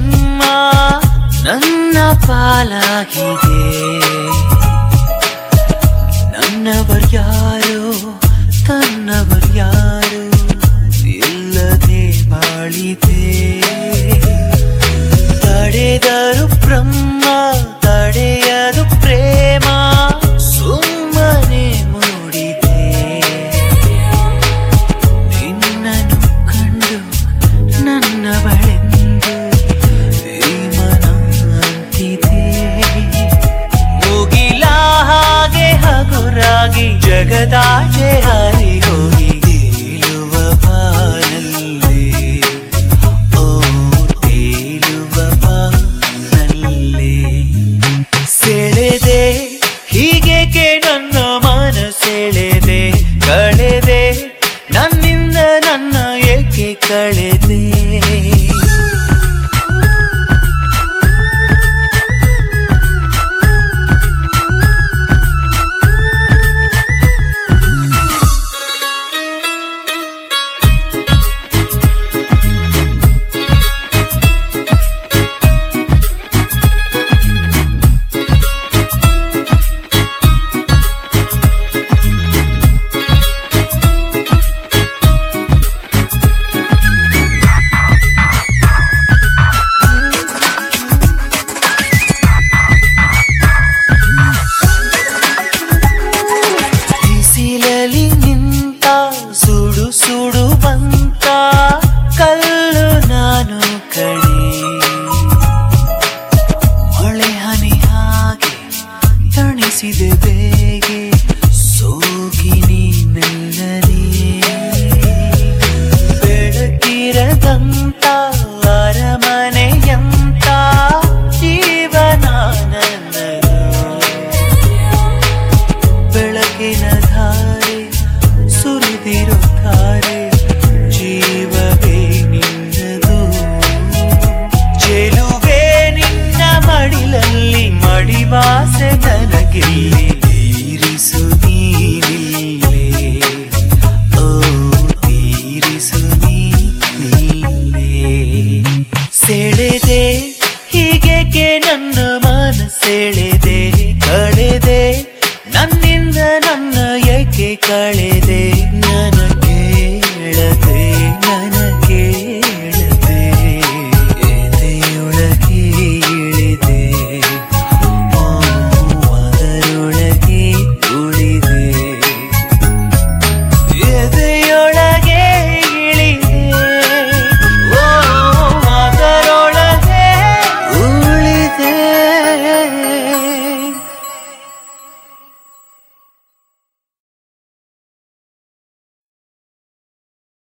ಜನ್ಮ ನನ್ನ ಪಾಲಾಗಿದೆ ನನ್ನವರ್ಯಾರೋ ತನ್ನವರ್ಯಾರೋ ಇಲ್ಲದೆ ಬಾಳಿದೆ ತಡೆದರು ಬ್ರಹ್ಮ ತಡೆಯದು ಪ್ರೇಮ ಸುಮ್ಮನೆ ಮೂಡಿದೆ ನಿನ್ನನ್ನು ಕಂಡು ನನ್ನವಳೆಂದು ಈ ಮನ ಅಂತಿದೆ ಮುಗಿಲ ಹಾಗೆ ಹಗುರಾಗಿ ಜಗದಾಚೆ ಹಾರಿ ಹೋಗಿ ತೇಲುವ ಬಾನಲ್ಲಿ ಓ ತೇಲುವ ಬಾನಲ್ಲಿ ಸೆಳೆದೆ ಹೀಗೇಕೆ ನನ್ನ ಮನ ಸೆಳೆದೆ ಕಳೆದೆ ನನ್ನಿಂದ ನನ್ನ ಏಕೆ ಕಳೆದೆ ಬಿಸಿಲಲಿ ನಿಂತ ಸುಡು ಸುಡು ಬಂತ ಕಲ್ಲು ನಾನು ಕಣೆ ಹೊಳೆ ಹನಿ ಹಾಗೆ ತಣಿಸಿದೆ ಬೇಗೆ ಸೋಗಿನಿ ಮೆಲ್ಲನೆ ಬೆಳಕಿರದಂತ ಅರಮನೆಯಂತ ಜೀವನ ನನ್ನದು ಬೆಳಕಿನ ಧಾರೆ ಸುರಿದಿರೋ ಧಾರೆ ಜೀವವೇ ನಿನ್ನದು ಚೆಲುವೆ ನಿನ್ನ ಮಡಿಲಲ್ಲಿ ಮಡಿವಾಸೆ ನನಗಿಲ್ಲಿ ತೀರಿಸು ನೀನಿಲ್ಲೇ ಓ ತೀರಿಸು ನೀನಿಲ್ಲೇ ಸೆಳೆದೆ ಹೀಗೇಕೆ ನನ್ನ ಮನ ಸೆಳೆದೆ